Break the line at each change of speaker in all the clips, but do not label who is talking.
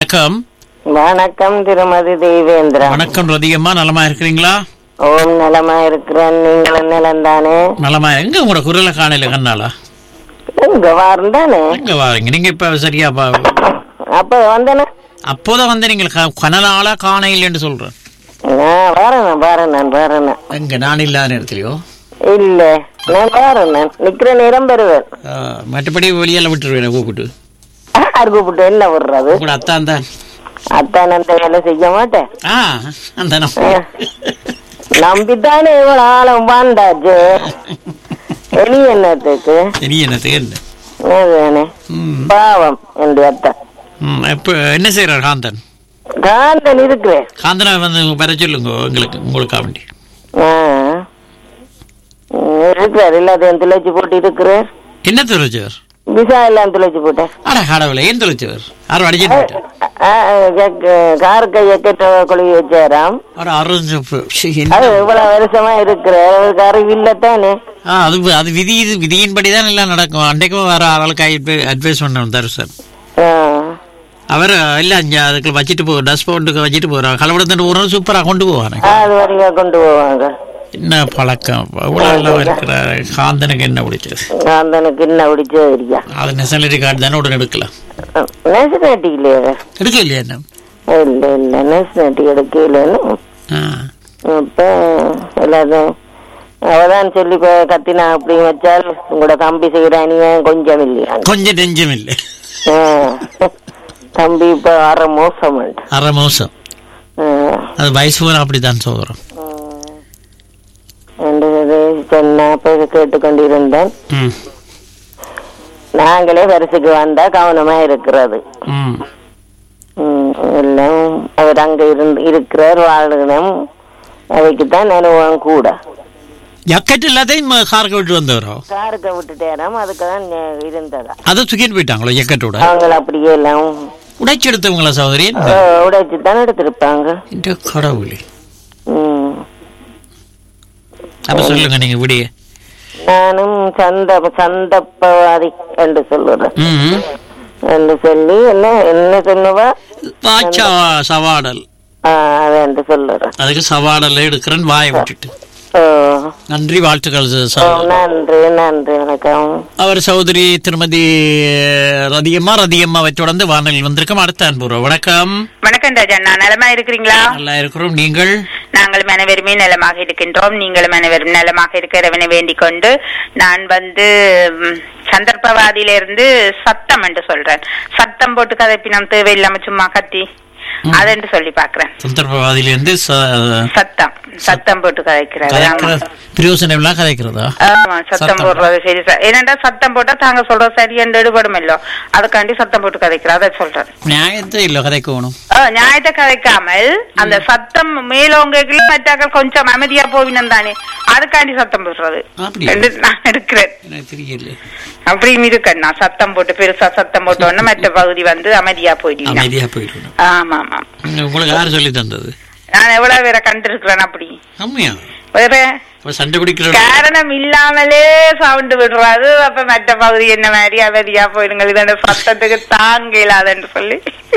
வணக்கம்
வணக்கம் திருமதி தேவேந்திரா
வணக்கம் ரதியம்மா நலமா இருக்கிறீங்களா
ஓம் நலமா இருக்கிறேன் நீங்களும் நலம் தானே
நலமா எங்க உங்களோட குரலை காணல கண்ணாலா
இங்க வாரம் தானே
எங்க வாரீங்க நீங்க இப்ப சரியா பா-
அப்ப வந்தேனா
அப்போதான் வந்து நீங்க க- கனலாலா காண இல்லைன்னு சொல்றேன்
நான் வரேன் வரேன் நான் வரேன்
எங்க நான் இல்லாத நேரத்திலயோ
இல்ல நான் வரேன் நான் நிக்கிற நேரம் பெறுவேன்
ஆ, மற்றபடி வெளியால விட்டுருவேன் கூப்பிட்டு
யார் கூப்பிட்டு என்ன விடுறது
உங்களோட அத்தான் தான்
அத்தான் அந்த வேலை செய்ய மாட்டேன்
ஆ அந்த நம்ம
நம்பித்தானே இவ்வளவு ஆழம் வாழ்ந்தாச்சு இனி என்னத்துக்கு
சரி என்னது என்ன
அதுதானே
ம்,
பாவம் என்று அத்தான்
ம், இப்ப என்ன செய்யறார் காந்தன்
காந்தன் இருக்கிறேன்
காந்தனை வந்து வர சொல்லுங்க உங்களுக்கு உங்களுக்கா வேண்டி
ஆ. ம், இருக்கிறார் எல்லாத்தையும் துளைச்சு போட்டு இருக்கிறார்
என்ன தொலைச்சவர்
விசா எல்லாம் துளைச்சு போட்டார்
அட கடவுளை ஏன் தொலைச்சவர் யாரும் அடிச்சிட்டு போயிட்டார்
ஆ, எக்க- காருக்கு எக்கட்ட கொழுவி வச்சாராம்
அட அறுபது
அது இவ்வளவு வருஷமா இருக்கிறார் அவருக்கு அறிவு இல்லத்தானே
ஆ அது அது விதி இது விதியின்படி தான் எல்லாம் நடக்கும் அன்றைக்கும் வேற ஆளுக்கு அட்வைஸ் பண்ணணும் தருசன்
ஆ.
அவர் இல்ல அஞ்சு அதுக்கு வச்சுட்டு போ டஸ்ட் போட்டுக்கு வச்சுட்டு போறாங்க கலவடத்துட்டு போறோம் சூப்பரா கொண்டு போவாங்க
ஆ, அது வரைக்கும் கொண்டு போவாங்க
என்ன பழக்கம் இவ்வளவு எல்லாம் இருக்கிற காந்தனுக்கு என்ன பிடிச்சது
காந்தனுக்கு என்ன பிடிச்சோ இருக்கியா
அது நெசலரி கார்டு தானே உடனே எடுக்கலாம்
நேஷனாட்டி இல்லையா
எடுக்கல இல்லையா என்ன
இல்ல இல்ல நேஷனாட்டி எடுக்கலன்னு
ஆ.
அப்ப எல்லாத்தையும் அவதான் சொல்லி இப்ப கத்தினா அப்படி வச்சால் உங்களோட தம்பி செய்யறானிய கொஞ்சம் இல்லையா
கொஞ்சம் நெஞ்சம் இல்லை
ஆ. தம்பி இப்ப அரை மோசம்
அரை மாசம் அது வயசு பூரா அப்படித்தான் சோதரம்
சொன்ன அப்ப கேட்டுக்கொண்டிருந்தேன்
ம்
நாங்களே வருஷத்துக்கு வந்தா கவனமா இருக்கிறது
ம்
ம், எல்லாம் அவர் அங்க இருந்து இருக்கிறார் வாழணும் அவைக்குத்தான் அனுபவம் கூட
ஜக்கெட் எல்லாத்தையும் காருக்கு விட்டு வந்தவரோ
காருக்க விட்டுட்டேராம் அதுக்கு தான் இருந்ததா
அதை தூக்கிட்டு போயிட்டாங்களோ ஜக்கெட்டோட
அவங்க அப்படியே எல்லாம்
உடைச்சு எடுத்தவங்களா சகோதரி
உடைச்சு தான் எடுத்திருப்பாங்க
இந்த கடவுளே
ம்.
அப்ப சொல்லுங்க நீங்க விடிய
நானும் சந்த சந்தப்பவாதி என்று சொல்லுறேன்
ம்
என்று சொல்லி என்ன என்ன சொல்லுவா
பாச்சா சவாடல்
ஆ, அது என்று சொல்லுறேன்
அதுக்கு சவாடல் எடுக்கிறேன் வாயை விட்டுட்டு
ஓ
நன்றி வாழ்த்துக்கள்
ஓ,
சகோதரி.
நன்றி நன்றி வணக்கம்
அவர் சகோதரி திருமதி ரதியம்மா ரதியம்மாவை தொடர்ந்து வானலில் வந்திருக்கோம் அடுத்த அன்புறோம் வணக்கம்
வணக்கம் ராஜண்ணா நலமா இருக்கிறீங்களா
நல்லா இருக்கிறோம் நீங்கள்
நாங்கள் அனைவருமே நலமாக இருக்கின்றோம் நீங்களும் அனைவரும் நலமாக இருக்கிறவனை வேண்டிக் கொண்டு நான் வந்து ம், சந்தர்ப்பவாதியிலிருந்து சத்தம் என்று சொல்றேன் சத்தம் போட்டு கதைப்பினம் தேவையில்லாம சும்மா கத்தி அதென்று சொல்லி பாக்குறேன்
சந்தர்ப்பவாதியிலிருந்து ச-
சத்தம் சத்தம் போட்டு கதைக்கிறது ஆமா.
கதைக்கிற பிரயோசனம் எல்லாம் கதைக்கிறதா
ஆமா சத்தம்
சத்தம்.
போடுறது சரி சார் ஏனென்றா சத்தம் போட்டா தாங்க சொல்றது சரி என்று எடுபடும் இல்லோ அதுக்காண்டி சத்தம் போட்டு கதைக்கிறோம் அதை சொல்றேன்
நியாயத்தை இல்ல கதைக்கணும்
ஆ, நியாயத்தை கதைக்காமல் அந்த சத்தம் மேலோங்கல மற்றாக்கள் கொஞ்சம் அமைதியா போவினம் தானே அதுக்காண்டி சத்தம் போடுறது
அப்படியா?
என்று நான் இருக்கிறேன்
எனக்கு தெரியல
அப்படியும் இருக்கண்ணா சத்தம் போட்டு பெருசா சத்தம் போட்டோன்னு மற்ற பகுதி வந்து அமைதியா போயிடுங்க
அமைதியா போயிடணும்
ஆமா ஆமா
உங்களுக்கு யார் சொல்லி தந்தது
நான் எவ்வளவு பேரை கண்டிருக்கிறேன் அப்படி
ஆமையா
வேற
இப்ப சண்டை பிடிக்கிற
காரணம் இல்லாமலே சவுண்ட் விடுறாரு அப்ப மற்ற பகுதி என்ன மாதிரி அமைதியா போயிடுங்க இதோட சத்தத்துக்கு தாங்க இல்லாதன்னு சொல்லி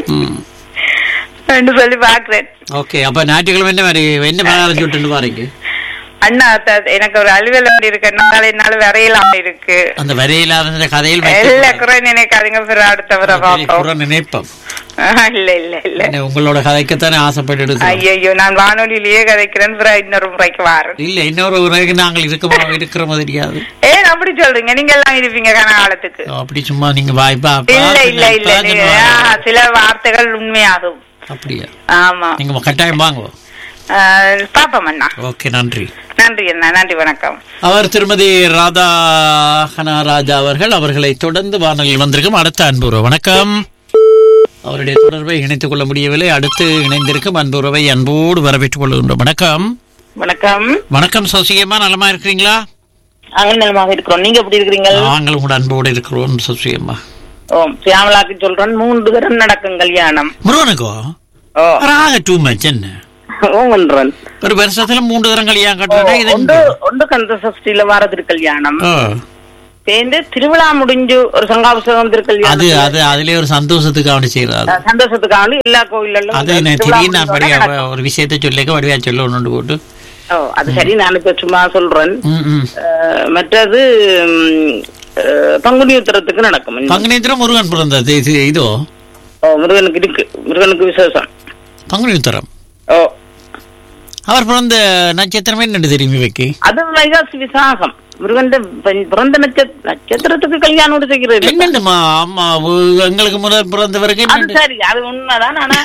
என்று சொல்லி பாக்குறேன்
ஓகே அப்ப ஞாயிற்றுக்கிழமை என்ன மாதிரி என்ன பலகாரம் சுட்டுன்னு பாருங்க
அண்ணா த- எனக்கு ஒரு அலுவல் வேண்டி இருக்கு நாளை நாள் வரையலாம் இருக்கு
அந்த வரையில்லாத கதையில்
இல்ல குறை நினைக்காதீங்க பிற அடுத்த பிற பார்ப்போம்
நினைப்போம்
ஆஹ், இல்ல இல்ல இல்ல
என்ன, உங்களோட கதைக்குத்தானே ஆசைப்பட்டு எடுக்கிறோம்.
ஐயோ நான் வானொலியிலேயே கதைக்கிறேன் பிற இன்னொரு முறைக்கு வாரேன்
இல்ல இன்னொரு உலகில் நாங்கள் இருக்கமா இருக்கிற மாதிரி தெரியாது
ஏன் அப்படி சொல்றீங்க நீங்க எல்லாம் இருப்பீங்க கனகாலத்துக்கு
அப்படி சும்மா நீங்க வாய்ப்பா
இல்ல இல்ல இல்ல நீங்க- ஆ, சில வார்த்தைகள் உண்மையாகும்
அப்படியா
ஆமா
நீங்க கட்டாயம் வாங்க
ஆஹ், பாப்போம் அண்ணா
ஓகே நன்றி
நன்றி அண்ணா நன்றி வணக்கம்
அவர் திருமதி ராதா ராஜா அவர்கள் அவர்களை தொடர்ந்து வானொலியில் வந்திருக்கும் அடுத்த அன்புறவு வணக்கம் அவருடைய தொடர்பை இணைத்துக் கொள்ள முடியவில்லை அடுத்து இணைந்திருக்கும் அன்புறவை அன்போடு வரவேற்றுக் கொள்கின்றோம் வணக்கம்
வணக்கம்
வணக்கம் சசியம்மா நலமா இருக்கிறீங்களா
நாங்கள் நலமாக இருக்கிறோம் நீங்க எப்படி இருக்கிறீங்க
நாங்கள் உங்களோட அன்போடு இருக்கிறோம் சசியம்மா
ஓ சியாமலாக்கு சொல்றேன் மூன்று தரம் நடக்கும் கல்யாணம்
முருகனுக்கோ
ஓ
ராக டூ மச் என்ன
ஓமன்றன்
ஒரு வருஷத்துல மூன்று தரம் கல்யாணம் கட்டுறா இது
ஒன்று ஒன்று கந்த சஷ்டியில வாரது கல்யாணம்
ஓ
சேர்ந்து திருவிழா முடிஞ்சு ஒரு சங்காபிஷேகம்
அது
திருக்கல்யாணம்
அது அதுலயே ஒரு சந்தோஷத்துக்கு அவனு செய்யறது
அஹ் சந்தோஷத்துக்காக எல்லா கோயிலும்
அது என்ன திடீர்னு நான் படியா ஒரு விஷயத்த சொல்லிக்க வடிவா சொல்ல ஒன்று போட்டு
ஓ அது சரி நான் இப்ப சும்மா சொல்றேன்
ம், ம்.
அஹ் மற்றது ம், அஹ் பங்குனி உத்திரத்துக்கு நடக்கும்
பங்குனேந்திரம் முருகன் பிறந்தது இது இதோ
ஓ முருகனுக்கு இருக்கு முருகனுக்கு விசேஷம்
பங்குனி உத்தரம்
ஓ
அவர் பிறந்த நட்சத்திரமே என்னன்னு தெரியும் இவைக்கு
அது வைகாசி விசாகம் முருகன் பிறந்த நட்ச- நட்சத்திரத்துக்கு கல்யாணம் செய்கிறது
என்னண்டுமா ஆமா உ- எங்களுக்கு முதல் பிறந்தவருக்கு
அது
என்னண்டு?
சரி அது உண்மைதான் ஆனா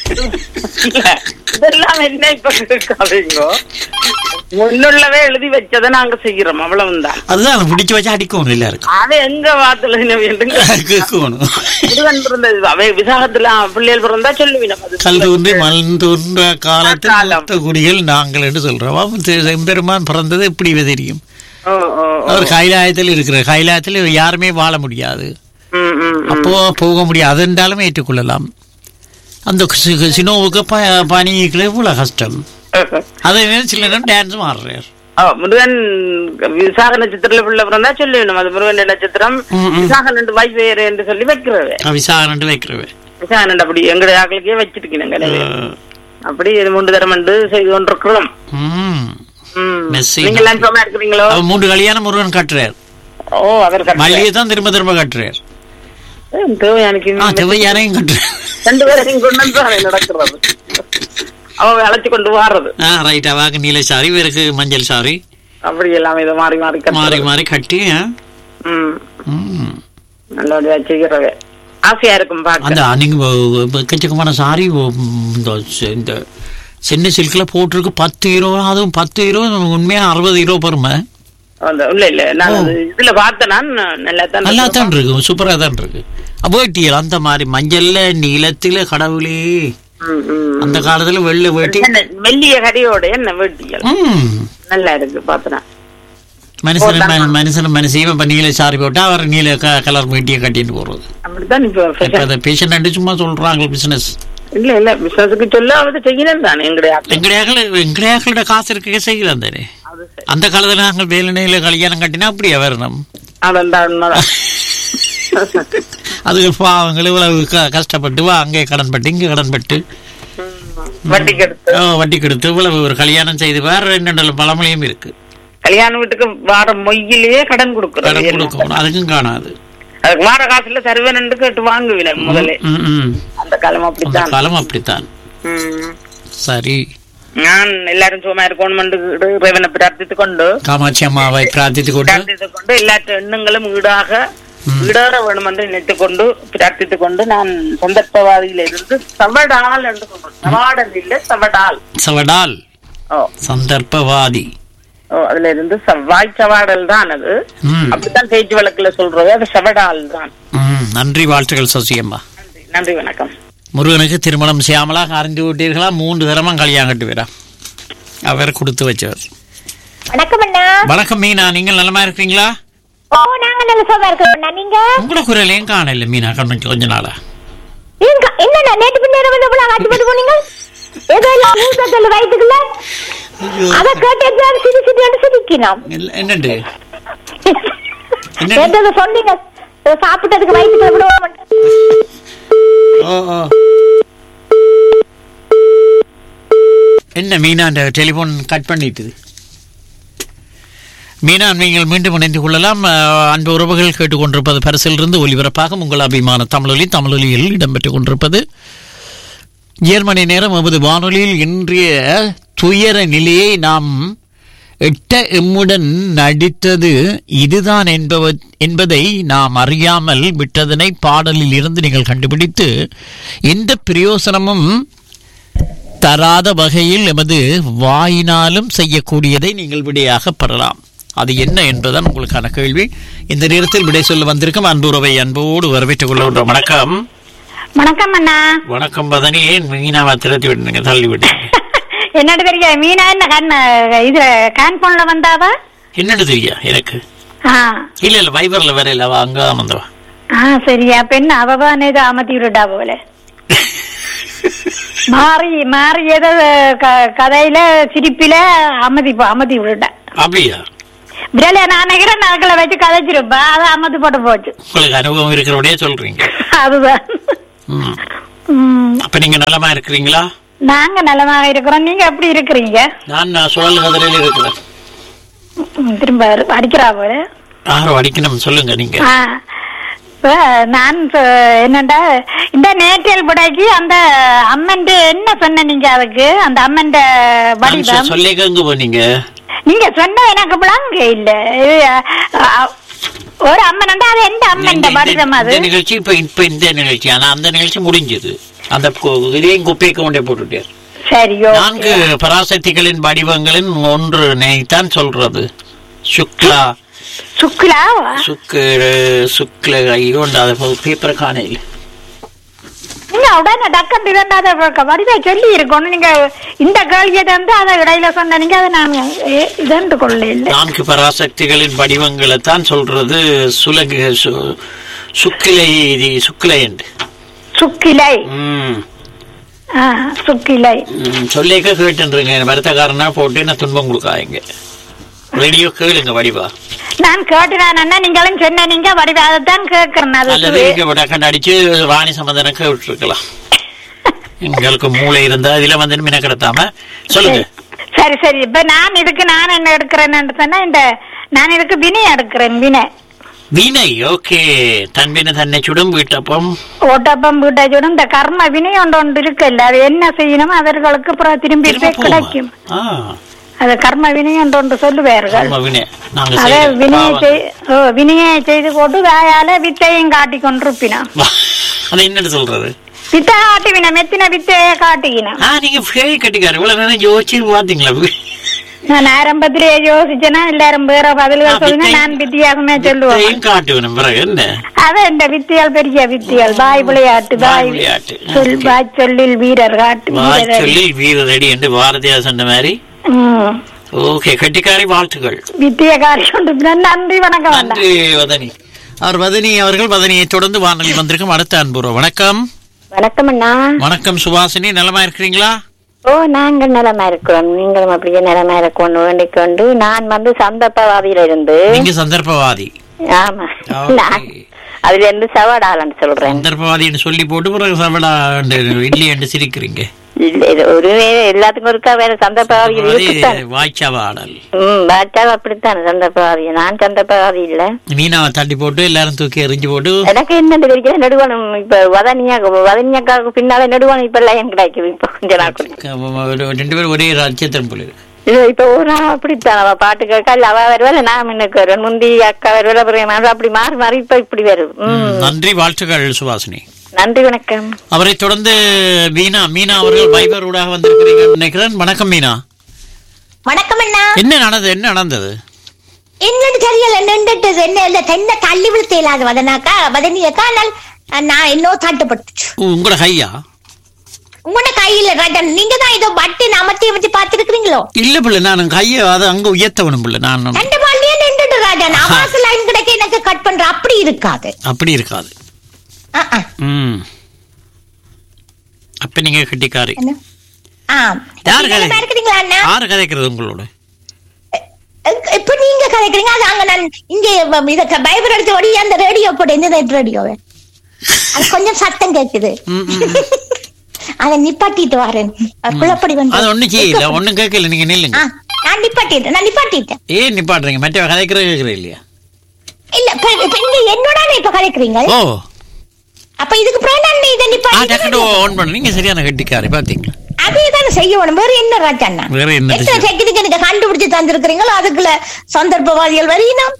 இல்ல, இதெல்லாம் என்ன இப்ப கேட்காதீங்க முன்னுள்ளவே எழுதி வச்சதை நாங்க செய்யறோம் அவ்வளவுதான்
அதுதான் பிடிச்சு வச்சு அடிக்கணும் எல்லாருக்கும்
அது எங்க வாத்துல வேண்டுங்க
கேட்கணும்
முருகன் பிறந்தது அவை விசாகத்துல பிள்ளைகள் பிறந்தா சொல்லுவீங்க அது
கல் தோன்றி மண் தோன்ற காலத்தில்
காலம்.
மூத்த குடிகள் நாங்கள் என்று சொல்றோம் அவன் தெ- எம்பெருமான் பிறந்தது எப்படி தெரியும்
ஓ, ஓ, ஓ.
அவர் கைலாயத்தில் இருக்கிற கைலாயத்தில் யாருமே வாழ முடியாது
ம், ம், ம்.
அப்போ போக முடியாது என்றாலும் ஏற்றுக்கொள்ளலாம் அந்த சி- சினோவுக்கு ப பனிக்குள்ள இவ்வளவு கஷ்டம் அதே நேரம் சில நேரம் டான்ஸ் ஆடுறார்
ஓ, முருகன் விசாக நட்சத்திரத்துல பிள்ளை பிறந்தா சொல்லிடணும் அது முருகன் நட்சத்திரம்
ம், ம்.
விசாக ரெண்டு வாய் வேறு என்று சொல்லி வைக்கிறது
விசாரணை வைக்கிறவ
விசாக ரெண்டு அப்படி எங்களுடைய ஆக்களுக்கே வச்சிருக்கீங்க அப்படி இது மூன்று தரம் என்று செய்து கொண்டிருக்கிறோம்
ம்
ம்.
மெஸ்ஸி.
நீங்க எல்லாம் சும்மா இருக்கிறீங்களோ
அவர் மூன்று கல்யாணம் முருகன் கட்டுறார்
ஓ அவர் கரெக்ட்.
மல்லிகை தான் திரும்ப திரும்ப கட்டுறார்
ஏய், தேவை எனக்கு
ஆ திருவையானையும் கட்டுறார்
ரெண்டு பேரையும் கொண்டு வந்து தானே நடக்கிறது அவ அழைச்சு கொண்டு வாடுறது
ஆ ரைட் அவாக்கு நீல சாரி இவருக்கு மஞ்சள் சாரி
அப்படி எல்லாம் இதை மாறி மாறி
மாறி
கட்டுறது.
மாறி கட்டி ஆ?
ம்
ம்.
நல்லபடியா செய்கிறவே ஆசையா இருக்கும்
அந்த
பார்க்க
நீங்க வ- வ- எக்கச்சக்கமான சாரி வ- இந்த செ- இந்த சென்னை சில்கில் போட்டிருக்கு பத்து ஹீரோ அதுவும் பத்து ஹீரோ உண்மையா அறுபது ஹீரோ பெருமை
அந்த இல்ல இல்ல நான் அது இதுல பார்த்தேன் நான் நல்லா தான்
நல்லா தான் இருக்கு சூப்பரா தான் இருக்கு வேட்டியல் அந்த மாதிரி மஞ்சள்ல நீளத்தில கடவுளே
ம், ம்.
அந்த காலத்துல வெள்ளை வேட்டி
என்ன, மெல்லிய கடையோட என்ன வேட்டிகள்
ம்.
நல்லா இருக்கு பார்த்தனா
மனுஷன் ம- மனுஷன் மனுஷன் இப்ப நீல சாரி போட்டா அவர் நீல க- கலர் வேட்டியை கட்டிட்டு போறது
அப்படித்தான் இப்ப
இப்ப
fashion.
அதை பேஷண்ட் சும்மா சொல்றாங்க பிசினஸ்
இல்ல இல்ல பிசினஸுக்கு சொல்ல அவரு செய்யணும் தானே எங்களுடைய ஆட்கள்.
எங்கடையாக்கள் எங்கடையாக்களோட காசு இருக்க செய்யலாம் தானே
அது சரி.
அந்த காலத்துல நாங்கள் வேலனையில கல்யாணம் கட்டினா அப்படியே வரணும்
அதான் உண்மைதான்
அதுக்கு பாவங்கள் இவ்வளவு க- கஷ்டப்பட்டு வா அங்கே கடன் பட்டு இங்கே கடன் பட்டு
வட்டிக்கு எடுத்து
ஆ, வட்டி கொடுத்து இவ்வளவு ஒரு கல்யாணம் செய்து வேற ரெண்டு பழமொழியும் இருக்கு
கல்யாண வீட்டுக்கு வார மொய்யிலேயே கடன் கொடுக்கறது
கடன்
என்ன?
கொடுக்கணும் அதுக்கும் காணாது
அதுக்கு வார காசுல தருவேன் கேட்டு வாங்குவினர் முதல்ல
ம், ம்.
அந்த காலம்
அந்த
அப்படித்தான்
காலம் அப்படித்தான்
ம்.
சரி
நான் எல்லாரும் சும்மா இருக்கணும் இறைவனை பிரார்த்தித்துக் கொண்டு
காமாட்சி அம்மாவை பிரார்த்தித்து கொண்டு
பிரார்த்தித்துக் கொண்டு எல்லா எண்ணங்களும் ஈடாக ஈடாற வேணும் என்று நினைத்துக் கொண்டு பிரார்த்தித்துக் கொண்டு நான் சந்தர்ப்பவாதியில இருந்து சவடால் என்று சொல்றேன் சவாடல் இல்ல சவடால்
சவடால்
ஓ
சந்தர்ப்பவாதி
ஓ அதுல இருந்து செவ்வாய் சவாடல் தான் அது
ம்,
அப்படித்தான் பேச்சு வழக்குல சொல்றது அது சவடால் தான்
ம். நன்றி வாழ்த்துக்கள் சசியம்மா
நன்றி நன்றி வணக்கம்
முருகனுக்கு திருமணம் செய்யாமலாக அறிந்து விட்டீர்களா மூன்று தரமா கல்யாணம் கட்டுவீரா அவர் கொடுத்து வச்சவர்
வணக்கம் அண்ணா
வணக்கம் மீனா நீங்கள் நலமா இருக்கிறீங்களா
ஓ நாங்க நல்ல சுகமா இருக்கோம் அண்ணா நீங்க
உங்களோட குரலையும் காணல மீனா கண்ணு கொஞ்ச நாளா
நீங்க என்னண்ணா நேற்று பின்னேரம் வந்து இவ்வளவு கட்டுப்பட்டு போனீங்க ஏதோ எல்லாம் மூத்தத்தில் வயிற்றுக்குள்ள அத கேட்டு சிரி சிரி சிரிக்கணும்
இல்ல, என்னண்டு என்ன?
நேற்று அதை சொன்னீங்க ஏதோ சாப்பிட்டதுக்கு வயிற்றுக்குள்ள விட மாட்டேன்
ஓ ஓ என்ன மீனா அந்த டெலிபோன் கட் பண்ணிட்டுது மீனா நீங்கள் மீண்டும் இணைந்து கொள்ளலாம் அஹ், அன்பு உறவுகள் கேட்டுக்கொண்டிருப்பது பரிசிலிருந்து ஒலிபரப்பாக உங்கள் அபிமான தமிழொலி தமிழொலியில் இடம்பெற்றுக் கொண்டிருப்பது ஏழு மணி நேரம் எமது வானொலியில் இன்றைய துயர நிலையை நாம் எட்ட எம்முடன் நடித்தது இதுதான் என்பவ என்பதை நாம் அறியாமல் விட்டதனை பாடலில் இருந்து நீங்கள் கண்டுபிடித்து எந்த பிரயோசனமும் தராத வகையில் எமது வாயினாலும் செய்யக்கூடியதை நீங்கள் விடையாக பெறலாம் அது என்ன என்பதுதான் உங்களுக்கான கேள்வி இந்த நேரத்தில் விடை சொல்ல வந்திருக்கும் அன்புறவை அன்போடு வரவேற்றுக் கொள்கின்றோம் வணக்கம்
வணக்கம் அண்ணா
வணக்கம் பதனி ஏன் மீனாவை திரட்டி விடுங்க தள்ளி விடுங்க
என்னட்டு தெரிய மீனா என்ன கண் இதுல கேன் போன்ல வந்தாவா
என்னன்னு தெரியா எனக்கு
ஆ
இல்ல இல்ல வைபர்ல வேற இல்ல அவ அங்கதான் வந்தவா
ஆ சரியா பெண் அவவானே இது அமர்த்தி விட்டுட்டா போல மாறி மாறி ஏதோ க- கதையில சிரிப்பில அமதி அமதி விட்டுட்டா
அப்படியா
விரல நான் நினைக்கிறேன் நாக்கில் வச்சு கதைச்சிருப்பேன் அதை அமர்த்து போட்டு போச்சு
உங்களுக்கு அனுபவம் இருக்கிறபடியே சொல்றீங்க
அதுதான்
ம்.
ம்,
அப்ப நீங்க நலமா இருக்கிறீங்களா
நாங்க நலமாக இருக்கிறோம் நீங்க எப்படி இருக்கிறீங்க
நான் நான் சுழல் கதிரையில் இருக்கிறேன்
ம், திரும்ப அடிக்கிறா போல
யாரும் அடிக்கணும் சொல்லுங்க நீங்க
ஆ. இப்ப நான் சொ- என்னண்டா இந்த நேற்றியல் புடைக்கு அந்த அம்மன் என்ன சொன்ன நீங்க அதுக்கு அந்த அம்மன்
நான்
வடிவம்
சொ- சொல்லிக்க எங்க போனீங்க
நீங்க சொன்ன எனக்கு விளங்க இல்ல இது, அ, அ, ஒரு அம்மன் அது எந்த அம்மன்
இந்த-
வடிவம்
இந்த-
அது
இந்த நிகழ்ச்சி இப்ப இப்ப இந்த நிகழ்ச்சி ஆனா அந்த நிகழ்ச்சி முடிஞ்சது அந்த கு- இதையும் குப்பைக்கு கொண்டே போட்டுட்டார்
சரியோ
நான்கு பராசக்திகளின் வடிவங்களின் ஒன்று தான் சொல்றது சுக்லா
சுக்லாவா
சுக்கு சுக்ல ஐயோ அந்த பேப்பரை காணையில்
நீங்க உடனே டக்கன் இரண்டாவது வடிவ சொல்லி இருக்கணும் நீங்க இந்த கேள்வியை வந்து அதை இடையில சொன்ன நீங்க அதை நான் எ- இதன்று கொள்ள இல்லை
நான்கு பராசக்திகளின் வடிவங்களை தான் சொல்றது சுலகு சு- சுக்கிலை சுக்கிலை என்று
சுக்கிலை
ம்
ஆ, சுக்கிலை
ம், சொல்லிக்க கேட்டுருங்க வருத்தக்காரனா போட்டு நான் துன்பம் கொடுக்காதீங்க ரேடியோ கேளுங்க வடிவா
நான் கேட்டுறேன் அண்ணா நீங்களும் சொன்ன நீங்க வடிவ அதைத்தான் கேட்கறேன் அது
அல்லது நீங்க வடக்கண்டு அடிச்சு வாணி சம்பந்தனம் கேட்டுருக்கலாம் எங்களுக்கு மூளை இருந்தா இதுல வந்து மின கிடத்தாம சொல்லுங்க
சரி சரி இப்ப நான் இதுக்கு நான் என்ன எடுக்கிறேன்னு சொன்னா இந்த நான் இதுக்கு வினை எடுக்கிறேன் வினை
வீணை ஓகே தன்பின தன்னை சுடும் வீட்டப்பம்
ஓட்டப்பம் வீட்டாச்சோட இந்த கர்ம வினை ஒன்று ஒன்று இருக்குல்ல அது என்ன செய்யணும் அவர்களுக்கு அப்புறம் திரும்பி
திரும்ப
போய்
போகுமா?
கிடைக்கும்
ஆ,
அது கர்ம வினை ஒன்று ஒன்று சொல்லுவார்கள்
ஆமா, வீணை நாங்க
அதே
செய்யற
வினையை
பாவம்.
செய்- ஓ, வினையை செய்து போட்டு வாயால வித்தையும் காட்டி கொண்டிருப்பினான்
வா, அது என்னன்னு சொல்றது
வித்தை காட்டி வின மெத்தின வித்தையை காட்டிக்கினான்
ஆ நீங்க பேய் கட்டிக்காரு இவ்வளவு நேரம் யோசிச்சு பாத்தீங்களா
நான் ஆரம்பத்திலேயே யோசிச்சேனா எல்லாரும் வேற பதில்கள்
ஆ,
சொல்லுங்க
வித்தை-
நான் வித்தியாசமே சொல்லுவேன்
வித்தையும் காட்டுவேன் பிறகு என்ன
அது இந்த வித்தியால் பெரிய வித்தியால் பாய் விளையாட்டு
வாய்
பாய்
விளையாட்டு.
சொல்
Okay.
பாய் சொல்லில் வீரர் காட்டு
வா
வீரர்
சொல்லி வீரரடி என்று பாரதியார் சொன்ன மாதிரி
ம்.
ஓகே கட்டிக்காரி வாழ்த்துக்கள்
வித்தியகாரி கொண்டு நன்றி வணக்கம் அண்ணா.
நன்றி வதனி அவர் வதனி அவர்கள் வதனியை தொடர்ந்து வானொலி வந்திருக்கும் அடுத்த அன்புறோம் வணக்கம்
வணக்கம் அண்ணா
வணக்கம் சுபாசினி நலமா இருக்கிறீங்களா
ஓ நாங்கள் நலமா இருக்கிறோம் நீங்களும் அப்படியே நலமா இருக்கணும் வேண்டிக் கொண்டு நான் வந்து சந்தர்ப்பவாதியில இருந்து
நீங்க சந்தர்ப்பவாதி
ஆமா
Okay.
நான் அதுல இருந்து சவாடாலன்னு சொல்றேன்
சந்தர்ப்பவாதின்னு சொல்லி போட்டு பிறகு சவடா இட்லி என்று சிரிக்கிறீங்க
இல்ல இது ஒரு வே- எல்லாத்துக்கும் இருக்கா வேற சந்தர்ப்பவாதி இருக்குத்தான்
வாய்ச்சவாடல்
ம் பாட்டா அப்படித்தான் சந்தர்ப்பவாதி நான் சந்தர்ப்பவாதி இல்ல
மீனாவை தட்டி போட்டு எல்லாரும் தூக்கி எறிஞ்சு போட்டு
எனக்கு என்ன தெரிவிக்கிற நடுவானம் இப்ப வதனியா வதனியாக்காவுக்கு பின்னால நடுவானம் இப்ப எல்லாம் எனக்கு கிடைக்குது இப்ப கொஞ்ச நாள் கூட.
க- ரெண்டு பேரும் ஒரே ராஜ்யத்தின் போல இருக்கு
இது இப்ப ஒரு நாள் அப்படித்தான் அவ பாட்டு கேட்க இல்ல அவ வருவாள் நான் முன்னுக்கு வருவேன் முந்தி அக்கா வருவாள் அப்புறம் நான் அப்படி மாறி மாறி இப்ப இப்படி வருது ம்
நன்றி வாழ்த்துக்கள் சுபாசினி
நன்றி வணக்கம்
அவரை தொடர்ந்து மீனா மீனா அவர்கள் பைபர் ஊடாக வந்திருக்கிறீங்கன்னு நினைக்கிறேன் வணக்கம் மீனா
வணக்கம் அண்ணா
என்ன நடந்தது என்ன நடந்தது
என்னன்னு தெரியல நின்றுட்டு என்ன இல்ல தென்னை தள்ளி விழுத்த இல்லாத வதனாக்கா வதனியக்கா ஆனால் நான் இன்னும் தட்டுப்பட்டுச்சு
உ- உங்களோட கையா
உங்களோட கையில ரட்டன் நீங்க தான் ஏதோ பட்டு அமர்த்தி அமர்த்தி பாத்துருக்கீங்களோ
இல்ல பிள்ளை நான் கையை அதை அங்க உயர்த்தவனும் பிள்ளை நான்
ரெண்டு பாண்டியே நின்றுட்டு ராஜன் அவாச லைன் கிடைக்க எனக்கு கட் பண்ற அப்படி இருக்காது
அப்படி இருக்காது
அஹ், அஹ்.
ம் அப்ப நீங்க கட்டிக்காரி
என்ன? ஆ.
யாரு
நீங்க
கதை?
இருக்கிறீங்களா அண்ணா
யாரு கதைக்கிறது உங்களோட
அஹ், இப்ப நீங்க கதைக்கிறீங்க அது அங்க நான் இங்க வ- இத பைபிள் எடுத்து ஓடி அந்த ரேடியோ போட்டு இந்த நெட் ரேடியோவை அது கொஞ்சம் சத்தம் கேக்குது
ம், ம்.
அதை நிப்பாட்டிட்டு வரேன் அது குழப்படி வந்து
அது ஒண்ணும் செய்யல ஒண்ணும் கேட்கல நீங்க நில்லுங்க
ஆ, நான் நிப்பாட்டிட்டேன் நான் நிப்பாட்டிட்டேன்
ஏன் நிப்பாட்டுறீங்க மற்ற கதைக்கிறது கேட்கறது இல்லையா
இல்ல இப்ப இப்ப நீங்க என்னோட இப்ப கலைக்கிறீங்க
ஓ
அப்ப இதுக்கு பிறகு நான் இதை
ஆ டக்குனு
நிப்பாட்டி
ஆன் பண்ண நீங்க சரியான கட்டிக்காரி பாத்தீங்களா
அதே தானே செய்யணும் வேற என்ன ராஜாண்ணா
வேற என்னது
எத்தனை
செய்ய-
டெக்னிக் எனக்கு கண்டுபிடிச்சு தந்திருக்கிறீங்களோ அதுக்குள்ள சந்தர்ப்பவாதிகள் வரையினோம்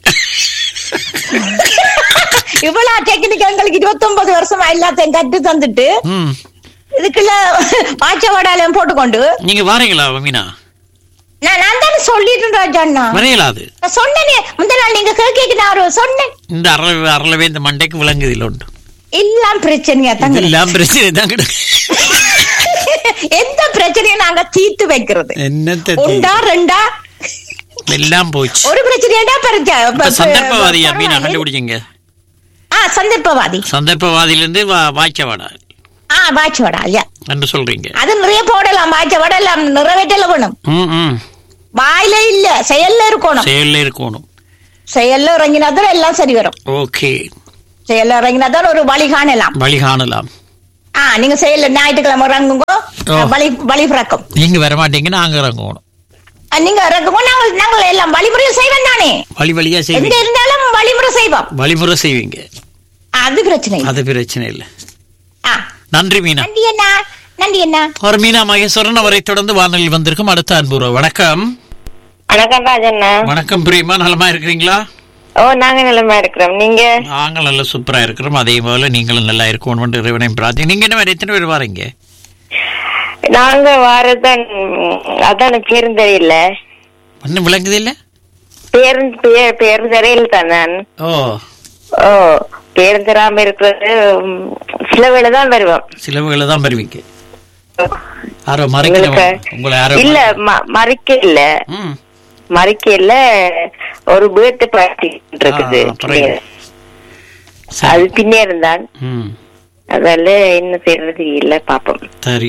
இவ்வளவு டெக்னிக் எங்களுக்கு இருபத்தி ஒன்பது வருஷமா எல்லாத்தையும் கற்று தந்துட்டு
ம்
இதுக்குள்ள பாச்சவாடாலையும் போட்டுக்கொண்டு
நீங்க வாரீங்களா மீனா
நான் நான் தானே சொல்லிட்டேன் ராஜாண்ணா
வரையலா அது
நான் சொன்னேனே முந்த நாள் நீங்க கேட்க நான் ஒரு சொன்னேன்
இந்த அரள அரளவே இந்த மண்டைக்கு விளங்குது இல்ல உண்டு
எல்லாம் பிரச்சனையா தாங்க
இதெல்லாம் பிரச்சனை தான் கிடக்கு
எந்த பிரச்சனையும் நாங்க தீர்த்து வைக்கிறது
என்னத்த
உண்டா ரெண்டா
எல்லாம் போச்சு
ஒரு பிரச்சனையா
இப்ப சந்தர்ப்பவாதியா மீனா
பரிச்சா
கண்டுபிடிச்சீங்க
ஆ சந்தர்ப்பவாதி
சந்தர்ப்பவாதியில இருந்து வாய்ச்சவாடா
ஆ வாட்சவடா ஐயா
என்று சொல்றீங்க
அது நிறைய போடலாம் வாட்சவட எல்லாம் நிறைவேற்றல வேணும்
ம் ம்
வாயில இல்ல செயல்ல இருக்கணும்
செயல்ல இருக்கணும்
செயல்ல இறங்கினாதான் எல்லாம் சரி வரும்
ஓகே
செயல்ல இறங்கினாதான் ஒரு வழி காணலாம்
வழி காணலாம்
ஆ நீங்க செயல்ல ஞாயிற்றுக்கிழமை இறங்குங்க
ஓ.
வழி வழி பிறக்கும்
நீங்க வர மாட்டீங்க நாங்க இறங்கணும்
ஆ, நீங்க இறங்குங்க நாங்கள் நாங்கள் எல்லாம் வழிமுறை செய்வோம் தானே
வழி வழியா
எங்க
செய்வீங்க
இருந்தாலும் வழிமுறை செய்வோம்
வழிமுறை செய்வீங்க
அது பிரச்சனை இல்லை.
அது பிரச்சனை இல்லை
ஆ,
நன்றி மீனா
நன்றி அண்ணா நன்றி அண்ணா
ஒரு மீனா மகேஸ்வரன் அவரை தொடர்ந்து வானொலியில் வந்திருக்கும் அடுத்த அன்புறவு வணக்கம்
வணக்கம் ராஜண்ணா
வணக்கம் பிரியமா நலமா இருக்கிறீங்களா
ஓ நாங்க நிலைமை இருக்கிறோம் நீங்க
நாங்கள் நல்லா சூப்பரா இருக்கிறோம் அதே போல நீங்களும் நல்லா இருக்கணும் இறைவனையும் பிரார்த்தி நீங்க என்ன வேற எத்தனை பேர் வாரீங்க
நாங்க வாரதான் அதான் பேருந்தரையில
ஒன்னும் விளங்குது இல்ல
பேருந்து பேர் பேருந்தரையில் தான் நான்
ஓ
ஓ பேருந்தராம இருக்கிறது ம், சில வேளை தான் வருவோம்
சில வேளை தான் வருவீங்க யாரோ மறைக்கிறோம்
உங்களுக்கு-
உங்களை யாரோ
இல்ல ம- மறைக்க இல்ல
ம்
மறைக்க இல்ல ஒரு பேர்த்து பார்ட்டி இருக்குது
ஆ, புரியுது. சரி.
அது பின்னே இருந்தான்
ம்
அதால என்ன செய்யறது இல்ல பாப்போம்
சரி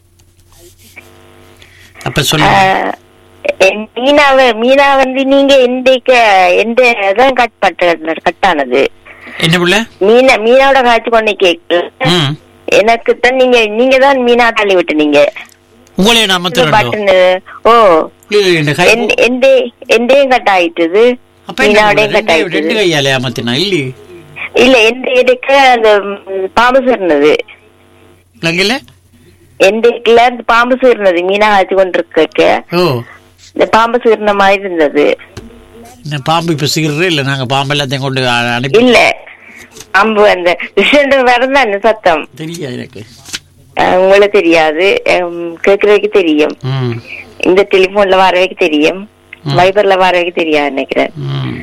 அப்ப சொல்லுங்க
ஆஹ், என் மீனாவ மீனா வந்து நீங்க எந்த எந்த அதான் கட் பட்ட கட்டானது
என்ன பிள்ளை
மீனா மீனாவோட காய்ச்சி கொண்டு கேட்கல
ம்
எனக்கு தான் நீங்க நீங்க தான் மீனா தள்ளி விட்டுனீங்க
உங்களே நாம திரண்டோம்
பட்டன் ஓ
இந்த கை
எந்த- எந்த- எந்தையும் கட் ஆயிட்டுது
அப்ப என்ன
மீனாவோடையும்
பிள்ளை?
கட்
ரெண்டு ரெண்டு
ஆயிட்டுது
கையாலே அமர்த்தினா இல்லையே
இல்ல எந்த எடுக்க அந்த ம், பாம்பு சீர்னது
விளங்கல
எந்த அந்த பாம்பு சீர்னது மீனா காய்ச்சி கொண்டு இருக்க
ஓ
இந்த பாம்பு சீர்ன மாதிரி இருந்தது
இந்த பாம்பு இப்ப சீக்கிரம் இல்ல நாங்க பாம்பு எல்லாத்தையும் கொண்டு அ- அனுப்பி
இல்ல பாம்பு அந்த ரிசல்ட் வரதான் அந்த சத்தம்
தெரியா எனக்கு
அஹ், உங்களுக்கு தெரியாது ஹம், கேக்குறதுக்கு தெரியும்
ம்
இந்த டெலிபோன்ல வரவைக்கு தெரியும் வைபர்ல வரவைக்கு தெரியாது நினைக்கிறேன்
ம்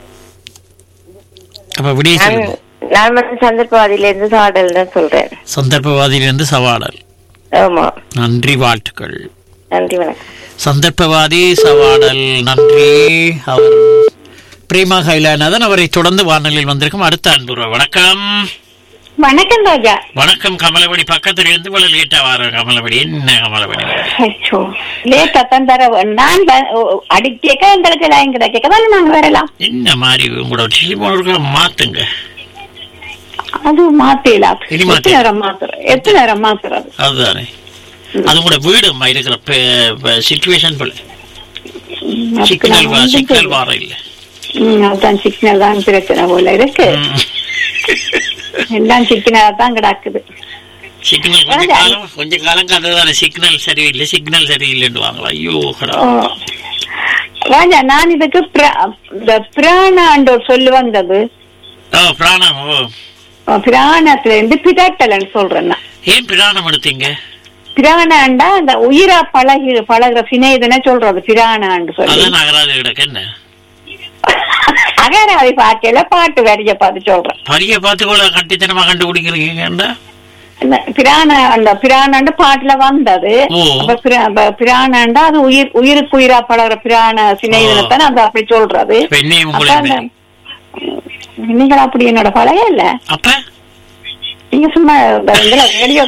அப்ப விடிய
நான்
சொல்லுங்க
நான் வந்து சந்தர்ப்பவாதியில இருந்து சாடல் தான் சொல்றேன்
சந்தர்ப்பவாதியிலிருந்து சவாடல்
ஆமா
நன்றி வாழ்த்துக்கள்
நன்றி வணக்கம்
சந்தர்ப்பவாதி சவாடல் நன்றி அவர் பிரேமா கைலாநாதன் அவரை தொடர்ந்து வானொலியில் வந்திருக்கும் அடுத்த அன்புற வணக்கம்
வணக்கம் ராஜா
வணக்கம் கமலவடி பக்கத்துல இருந்து இவ்வளவு லேட்டா வர கமலவடி என்ன கமலவடி
ஐயோ லேட்டா தான் தர நான் அடிக்க எங்களுக்கு லைன் கிடைக்க தானே நாங்க வரலாம்
என்ன மாதிரி உங்களோட டெலிபோன் இருக்க மாத்துங்க
அது மாத்தலாம்
இனி மாத்தி-
எத்தனை நேரம் மாத்துறோம் எத்தனை நேரம் மாத்துறது
அதுதானே அது கூட வீடு அம்மா இருக்கிற சுச்சுவேஷன் போல
ம்,
சிக்னல்
அப்ப
வா
நான்
சிக்னல்
வந்து-
வார இல்ல
ம், அதான் சிக்னல் தான் பிரச்சனை போல இருக்கு எல்லாம் சிக்னலா தான் கிடக்குது
சிக்னல் கொஞ்ச காலம் கொஞ்ச காலம் கதைதானே சிக்னல் சரியில்லை சிக்னல் சரியில்லைன்னு வாங்களா ஐயோ கடா
ஓ. ராஜா நான் இதுக்கு பிர- இந்த பிராணாண்டு சொல்லு வந்தது
ஓ பிராணம் ஓ
ஓ, பிராணத்துல இருந்து பிதாட்டலன்னு சொல்றேன் நான்
ஏன் பிராணம் எடுத்தீங்க
பிராணாண்டா அந்த உயிரா பழகி பழகுற சிநேகிதனை சொல்றது பிராணாண்டு சொல்லி
அதான் நகராது கிடக்கு என்ன
அகராதி பாக்கையில பாட்டு வரிய பார்த்து சொல்றேன்
பரிய பார்த்து கூட கட்டித்தனமா கண்டுபிடிக்கிறீங்கடா
இந்த பிராண அந்த பிராணாண்டு பாட்டுல வந்தது
ஓ.
அப்ப பிர- அப்ப பிராணாண்டா அது உயிர் உயிருக்கு உயிரா பழகுற பிராண சிநேகிதனை அது அப்படி சொல்றது
இப்ப என்னையும்
அப்ப
உங்களை
அந்த- நீங்கள் அப்படி என்னோட பழக இல்ல
அப்ப
நீங்க சும்மா ரேடியோ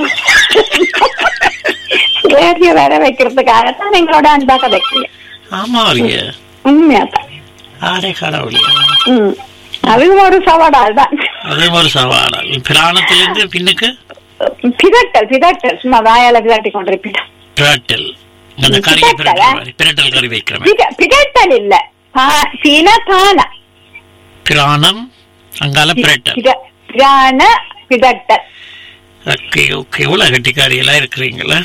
ரேடியோ வேற வைக்கிறதுக்காகத்தான் எங்களோட அன்பா கதைக்கீங்க
ஆமா இல்லையா
உண்மையாத்தான்
ஆடே கடவுளியா
ம் அதுவும் ஒரு சவாடால் தான்
அது ஒரு சவாலா பிராணத்திலிருந்து பின்னுக்கு
பிதட்டல் பிதட்டல் சும்மா வாயால பிதட்டி கொண்டிருப்பீங்க
பிரட்டல் அந்த கறி பிரட்டல் மாதிரி பிரட்டல் கறி வைக்கிற மாதிரி
பித- பிதட்டல் இல்ல பா- சீன தானா
பிராணம் அங்கால பிரட்டல்
பித- பிராண பிதட்டல்
ஓகே ஓகே இவ்வளவு கட்டிக்காரி எல்லாம் இருக்கிறீங்களா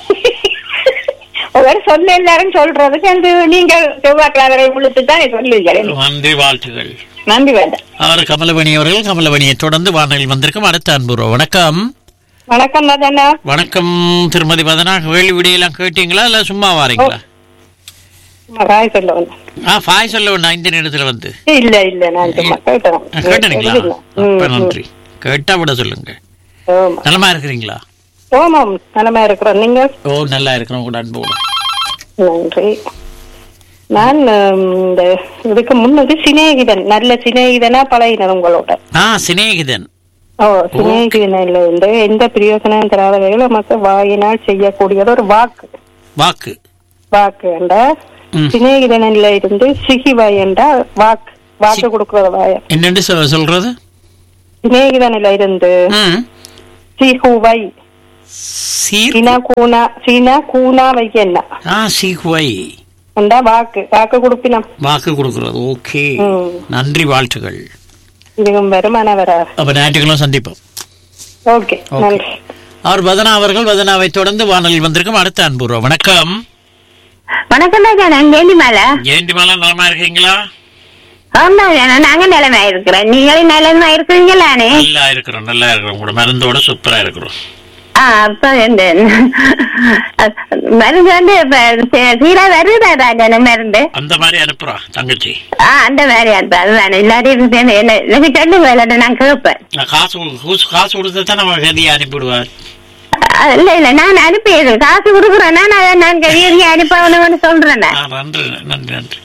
ஒரு சொல்ல எல்லாரும் சொல்றதுக்கு அந்த நீங்க செவ்வாய்க்கிழமை முழுத்து தான் சொல்லுவீங்க
நன்றி வாழ்த்துகள்
நன்றி வேண்டாம்
அவர் கமலவணி அவர்கள் கமலவணியை தொடர்ந்து வானொலியில் வந்திருக்கும் அடுத்த அன்புறவு வணக்கம்
வணக்கம் ராஜண்ணா
வணக்கம் திருமதி வதனா கேள்வி விடையெல்லாம் கேட்டீங்களா இல்ல சும்மா வாரீங்களா
ராய் சொல்ல வந்தேன்
ஆ பாய் சொல்ல வேண்டாம் இந்த நேரத்துல வந்து
இல்ல இல்ல நான் சும்மா கேட்டேன்
ஆ, கேட்டீங்களா அப்ப நன்றி கேட்டா விட சொல்லுங்க
ஆமா
நலமா இருக்கிறீங்களா
ஆமாம் நலமா இருக்கிறோம் நீங்க
ஓ நல்லா இருக்கிறோம் கூட அன்போடு
நன்றி நான் ஹம், இந்த இதுக்கு முன்னது சிநேகிதன் நல்ல சிநேகிதனா பழகினேன் உங்களோட
ஆ சிநேகிதன்
ஓ சிநேகிதனில் இருந்து எந்த பிரயோசனம் தராத வகையில் நமக்கு வாயினால் செய்யக்கூடியது ஒரு வாக்கு
வாக்கு
வாக்கு என்ற
ம்.
சிநேகிதனில் இருந்து சிகிவாய் என்ற வாக்கு
வாக்கு கொடுக்கறதா
என்னன்னு சொ- சொல்றது
சிநேகிதனில இருந்து
ம்.
சிஹுவை
சீர்
சீனா கூனா சீனா கூனா வைக்கன்னா
ஆ சீக்குவை
உண்டா வாக்கு வாக்கு கொடுப்பினம்
வாக்கு கொடுக்கறது ஓகே
ம்.
நன்றி வாழ்த்துக்கள்
இதுவும் வருமான வராது
அப்ப ஞாயிற்றுக்கிழமை சந்திப்போம்
ஓகே
ஓகே.
நன்றி
அவர் வதனா அவர்கள் வதனாவை தொடர்ந்து வானொலியில் வந்திருக்கும் அடுத்த அன்புறோம் வணக்கம்
வணக்கம் ராஜா நான் கேண்டி மேல
ஏண்டி மேல நலமா இருக்கீங்களா
ஆமா ராஜா நாங்க நிலைமை இருக்கிறோம் நீங்களும் நிலைமை இருக்கிறீங்களானே
நல்லா இருக்கிறோம் நல்லா இருக்கிறோம் உங்களோட மருந்தோட சூப்பரா இருக்கிறோம்
ஆ அப்ப இந்த மருந்து வந்து இப்ப சீ- சீரா வருதா ராஜா மருந்து
அந்த மாதிரி அனுப்புறோம் தங்கச்சி
ஆ அந்த மாதிரி அது அதுதானே எல்லாரையும் சேர்ந்து என்ன எனக்கு ரெண்டு வேலை நான் கேட்பேன்
நான் காசு கொடு- காசு- காசு கொடுத்தா தான் நம்ம கதியை அனுப்பிவிடுவார்
அஹ் இல்ல இல்ல நான் அனுப்பிடுறேன் காசு கொடுக்குறேன்னா நான் நான் கையெழுதி அனுப்பணும்னு சொல்றேன்
ஆ, நன்றி நன்றி நன்றி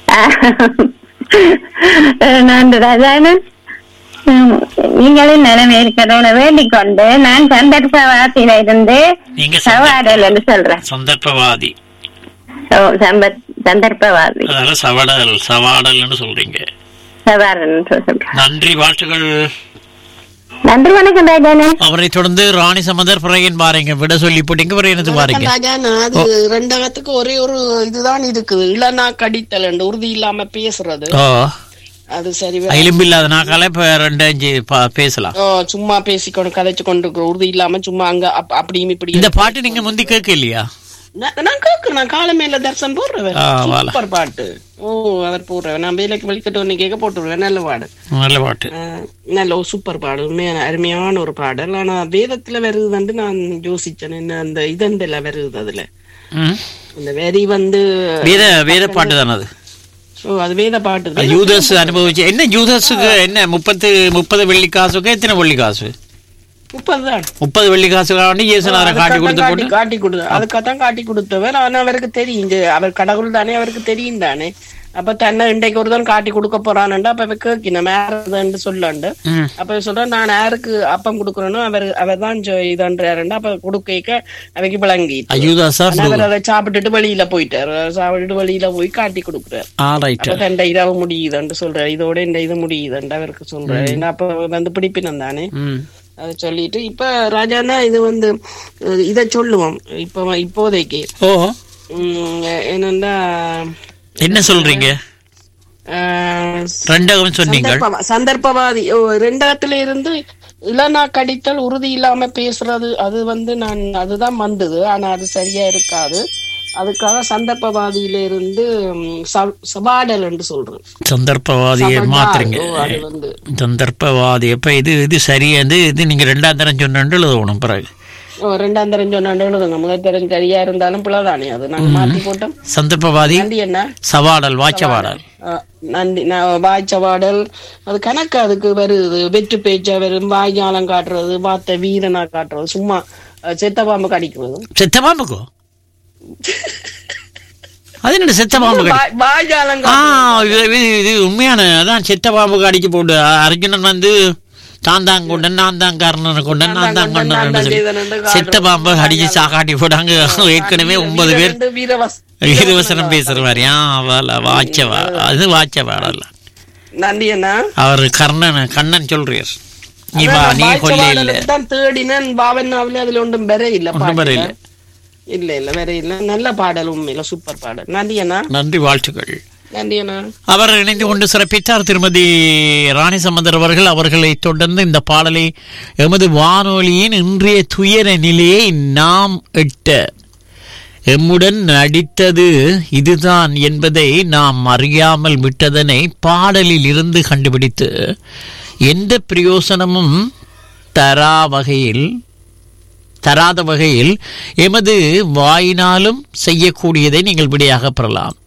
நன்றி ராஜானு நீங்களும் நிலைமை இருக்கிறவன வேண்டிக் கொண்டு நான் சந்தர்ப்பவாசியில இருந்து
நீங்க
சவாடல் என்று சொல்றேன்
சந்தர்ப்பவாதி
ஓ, சம்ப- சந்தர்ப்பவாதி
அதனால சவடல் சவாடல்னு சொல்றீங்க
சவாடல் சொல்றேன்
நன்றி வாழ்த்துக்கள்
நன்றி வணக்கம் ராஜானு
அவரை தொடர்ந்து ராணி சமந்தர் பிறையன் பாருங்க விட சொல்லி போட்டீங்க பிறையனது பாருங்க
ராஜா நான் அது ரெண்டகத்துக்கு ஒரே ஒரு இதுதான் இருக்குது இளநா கடித்தல் உறுதி இல்லாம பேசுறது
ஓ
அது சரி வர-
எலும்பு இல்லாத நாக்கால இப்ப ரெண்டு அஞ்சு பா- பேசலாம்
ஓ, சும்மா பேசிக்கொண்டு கதைச்சு கொண்டு இருக்கிற உறுதி இல்லாம சும்மா அங்க அப்- அப்படியும் இப்படி
இந்த பாட்டு நீங்க முந்தி கேட்க இல்லையா
நான் நான் கேட்கிறேன் நான் காலை மேல தர்சன் போடுறவர்
ஆ, வால.
சூப்பர் பாட்டு ஓ அவர் போடுறவர் நான் வேலைக்கு வெளிக்கிட்டு ஒண்ணு கேட்க போட்டுருவேன் நல்ல பாடு
நல்ல பாட்டு
ஆ, நல்ல ஒரு சூப்பர் பாடு உண்மையான அருமையான ஒரு பாடல் ஆனா வேதத்துல வருது வந்து நான் யோசிச்சேன் என்ன அந்த இதண்டில் வருது அதுல
ம்.
அந்த வெறி வந்து
வேத வேத பாட்டு தானே அது
ஓ அது வேத பாட்டு
அது யூதஸ் அனுபவிச்சு என்ன யூதஸுக்கு என்ன முப்பத்து முப்பது வெள்ளி காசுக்கு எத்தனை வெள்ளி காசு
முப்பது தான்
முப்பது வெள்ளி காசுக்காக வேண்டி இயேசுநாதரை காட்டி கொடுத்து
காட்டி
போட்டு
காட்டி கொடுத்து அதுக்காகத்தான் காட்டி கொடுத்தவர் ஆனா அவருக்கு தெரியும் இது அவர் கடவுள் தானே அவருக்கு தெரியும் தானே அப்ப தன்னை இன்றைக்கு ஒரு தான் காட்டி கொடுக்க போறான்டா அப்ப கேட்கணும் யாருன்னு சொல்லாண்டு
ம்.
அப்ப சொல்றேன் நான் யாருக்கு அப்பம் கொடுக்கறேனோ அவர் அவர் தான் இதான்றாருண்டா அப்ப கொடுக்க அவைக்கு விளங்கி
யூதாஸா
ஆனா அவர் அதை சாப்பிட்டுட்டு வெளியில போயிட்டாரு சாப்பிட்டுட்டு வெளியில போய் காட்டி கொடுக்குறாரு
ஆ ரைட்
அப்ப தண்ட இரவு முடியுதுன்னு சொல்றாரு இதோட இந்த இது முடியுதுன்னு அவருக்கு சொல்றாரு ஏன்னா அப்ப வந்து பிடிப்பினம் தானே
ம்
அதை சொல்லிட்டு இப்ப ராஜானா இது வந்து அஹ், இத சொல்லுவோம் இப்ப இப்போதைக்கு
ஓ
உம், என்னன்னா
என்ன சொல்றீங்க
அஹ்,
ரெண்டகம் சொன்னீங்கள்
சந்தர்ப்பவா- சந்தர்ப்பவாதி ஓ, ரெண்டகத்துல இருந்து இளநா கடித்தல் உறுதி இல்லாம பேசுறது அது வந்து நான் அதுதான் வந்தது ஆனா அது சரியா இருக்காது அதுக்காக சந்தர்ப்பவாதியில இருந்து உம், ச- சபாடல் என்று சொல்றேன்
சந்தர்ப்பவாதியை
சபடா-
மாத்துறீங்க
ஓ, அது வந்து
சந்தர்ப்பவாதி அப்ப இது இது சரியாது இது நீங்க ரெண்டாம் தரம் சொன்னு எழுதணும் பிறகு
ஓ, ரெண்டாம் தரம் சொன்னாண்டு எழுதுங்க முதல் தரம் சரியா இருந்தாலும் பிள்ளைதானே அது நாங்க மாத்தி போட்டோம்
சந்தர்ப்பவாதி
நன்றி என்ன
சவாடல் வாச்சவாடல்
அஹ், நன்றி நான் வாய்ச்சவாடல் அது கணக்கு அதுக்கு வருது வெற்று பேச்சா வரும் வாய்ஞாலம் காட்டுறது வார்த்தை வீரனா காட்டுறது சும்மா அஹ், செத்த பாம்பு கடிக்கிறது
செத்த பாம்புக்கோ அது என்ன செத்த பாம்பு கடி
வாய்- வாய்ஜாலம்
ஆ
காட்டுறது.
இது இது- இது உண்மையான அதான் செத்த பாம்பு அடிக்க போட்டு அர்ஜுனன் வந்து தான் தான் கொண்டன் நான் தான் காரணன் கொண்டன் நான் தான்
கொண்டன், நான் தான் செய்தேன்னு
கொண்டன்
காட்டுறது.
செத்த பாம்பை அடிச்சு சாகாட்டி போட்டாங்க ஏற்கனவே ஒன்பது பேர்
வீர- வீரவஸ்-
இருவசனம் பேசுற மாதிரி ஆ அவள வாச்சவா அது வாச்ச பாடல
நன்றி அண்ணா
அவர் கர்ணன் கண்ணன் சொல்றார் நீ வா
அதான்
நீ
நான்
கொல்ல இல்ல
வாய்ச்சவாடலுக்கு தான் தேடினேன் பாவனாவில அதுல ஒன்றும் வேற இல்ல
ஒன்றும் வேற
பாட்டுல.
இல்ல.
இல்ல இல்ல வேற இல்ல நல்ல பாடல் உண்மையில சூப்பர் பாடல் நன்றி அண்ணா
நன்றி வாழ்த்துக்கள்
நன்றி அண்ணா
அவர் இணைந்து கொண்டு சிறப்பித்தார் திருமதி ராணி சம்பந்தர் அவர்கள் அவர்களை தொடர்ந்து இந்த பாடலை எமது வானொலியின் இன்றைய துயர நிலையை நாம் எட்ட எம்முடன் நடித்தது இதுதான் என்பதை நாம் அறியாமல் விட்டதனை பாடலில் இருந்து கண்டுபிடித்து எந்த பிரயோசனமும் தரா வகையில் தராத வகையில் எமது வாயினாலும் செய்யக்கூடியதை நீங்கள் விடையாக பெறலாம்